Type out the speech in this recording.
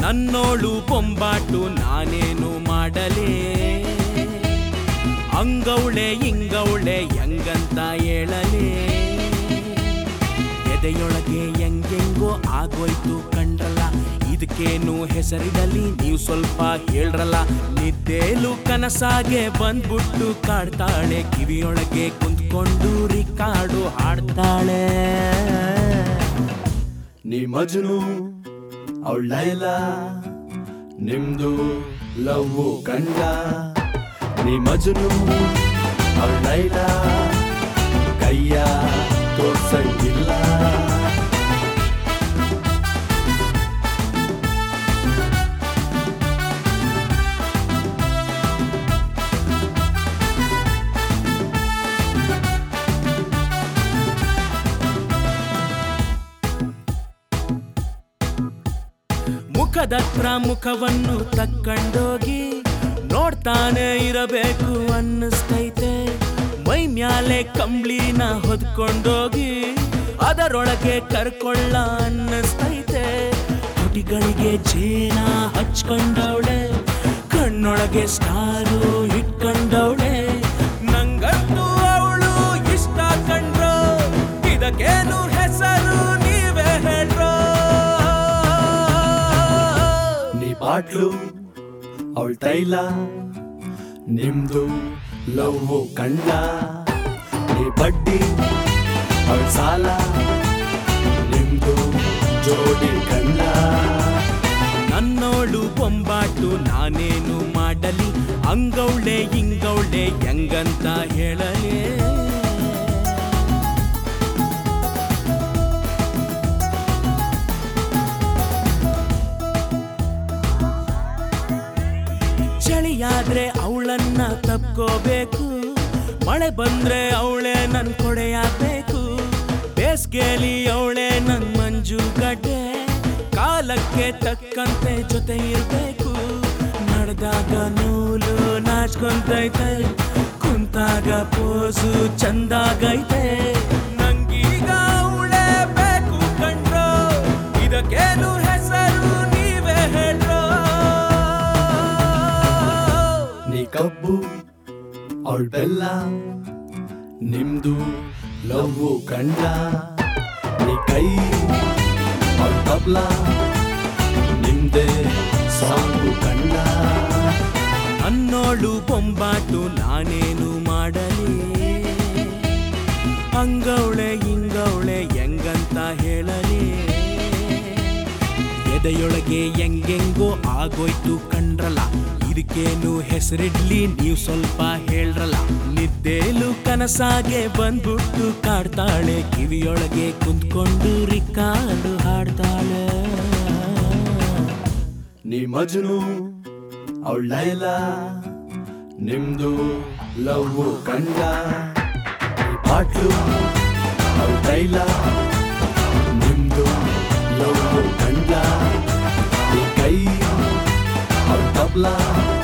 ನನ್ನೋಳು ಬೊಂಬಾಟು ನಾನೇನು ಮಾಡಲೇ ಅಂಗೌಳೆ ಇಂಗೌಳೆ ಹೆಂಗಂತ ಹೇಳಲೇ ಎದೆಯೊಳಗೆ ಹೆಂಗೆಂಗೋ ಆಗೋಯ್ತು ಕಂಡ್ರಲ್ಲ ಇದಕ್ಕೇನು ಹೆಸರಿಡಲಿ ನೀವು ಸ್ವಲ್ಪ ಹೇಳ್ರಲ್ಲ ನಿದ್ದೇಲು ಕನಸಾಗೆ ಬಂದ್ಬಿಟ್ಟು ಕಾಡ್ತಾಳೆ ಕಿವಿಯೊಳಗೆ ಕುಂತ್ಕೊಂಡು ರಿಕಾರ್ಡು ಹಾಡ್ತಾಳೆ ನೀ ಮಜ್ನು ಅವಳ ಲೈಲ ನಿಮ್ದು ಲವ್ ಕಂಡ ನೀ ಮಜ್ನು ಅವಳ ಲೈಲ ಕೈಯ ತೋರ್ಸಂಗಿಲ್ಲ ಮುಖದತ್ರ ಮುಖವನ್ನು ತಕ್ಕಂಡೋಗಿ ನೋಡ್ತಾನೆ ಇರಬೇಕು ಅನ್ನಿಸ್ತೈತೆ ಮೈ ಮ್ಯಾಲೆ ಕಂಬ್ಳಿನ ಹೊದ್ಕೊಂಡೋಗಿ ಅದರೊಳಗೆ ಕರ್ಕೊಳ್ಳ ಅನ್ನಿಸ್ತೈತೆ ತುಟಿಗಳಿಗೆ ಜೇನ ಹಚ್ಕೊಂಡವಳೆ ಕಣ್ಣೊಳಗೆ ಸ್ಟಾರು ಇಟ್ಕೊಂಡವಳೆ ನಂಗಂತೂ ಅವಳು ಇಷ್ಟ ಕಂಡ್ರು ಇದಕ್ಕೇನು ಹೆಸರು ನೀವೇ ಹೇಳ್ರೋ ನೀ ಬಾಟ್ಲು ಅವಳ ತೈಲ ನಿಮ್ದು ಲವ್ ಕಂಡ ನೀ ಬಡ್ಡಿ ಅವಳ ಸಾಲ ನಿಮ್ದು ಜೋಡಿ ಕಂಡ ನನ್ನೋಳು ಬೊಂಬಾಟು ನಾನೇನು ಮಾಡಲಿ ಅಂಗೌಳೆ ಇಂಗೌಳೆ ಹೆಂಗಂತ ಹೇಳಲೇ ಚಳಿಯಾದ್ರೆ ಅವಳನ್ನ ತಪ್ಕೋಬೇಕು ಮಳೆ ಬಂದ್ರೆ ಅವಳೆ ನನ್ ಕೊಡೆಯಾಗಬೇಕು ಬೇಸ್ಗೆಲಿ ಅವಳೆ ನನ್ ಮಂಜುಗಡ್ಡೆ ಕಾಲಕ್ಕೆ ತಕ್ಕಂತೆ ಜೊತೆ ಇರ್ಬೇಕು ನಡೆದಾಗ ನೂಲು ನಾಚ್ಕೊಂತೈತೆ ಕುಂತಾಗ ಪೋಸು ಚಂದಾಗೈತೆ ನಂಗೀಗ ಅವಳೆ ಬೇಕು ಕಂಡ್ರೋ ಇದಕ್ಕೇನು ಹೆಸರು ನೀವೇ ಹೇಳ್ರೋ ನೀ ಕಬ್ಬು ಅವಳ ಬೆಲ್ಲ ನಿಮ್ದು ಲವ್ ಕಂಡ ನೀ ಕೈ ಅವಳ ತಬ್ಲ ನಿಮ್ದೆ ಸಾಂಗು ಕಂಡ ಅನ್ನೋಳು ಬೊಂಬಾಟು ನಾನೇನು ಮಾಡಲಿ ಅಂಗವಳೆ ಇಂಗವಳೆ ಹೆಂಗಂತ ಹೇಳಲಿ ಎದೆಯೊಳಗೆ ಹೆಂಗೆಂಗೋ ಆಗೋಯ್ತು ಕಂಡ್ರಲ್ಲ ಇದಕ್ಕೇನು ಹೆಸರಿಡ್ಲಿ ನೀವು ಸ್ವಲ್ಪ ಹೇಳ್ರಲ್ಲ ನಿದ್ದೇಲು ಕನಸಾಗೆ ಬಂದ್ಬಿಟ್ಟು ಕಾಡ್ತಾಳೆ ಕಿವಿಯೊಳಗೆ ಕುಂತ್ಕೊಂಡು ರಿಕಾರ್ಡು ಹಾಡ್ತಾಳೆ ನೀ ಮಜ್ನು ಅವಳ ಲೈಲ ನಿಮ್ದು ಲವ್ ಕಂಡ ನೀ ಬಾಟ್ಲು ಅವಳ ತೈಲ ನಿಮ್ದು ಲವ್ ಕಂಡ ನೀ ಕೈ ಅವಳ ತಬ್ಲ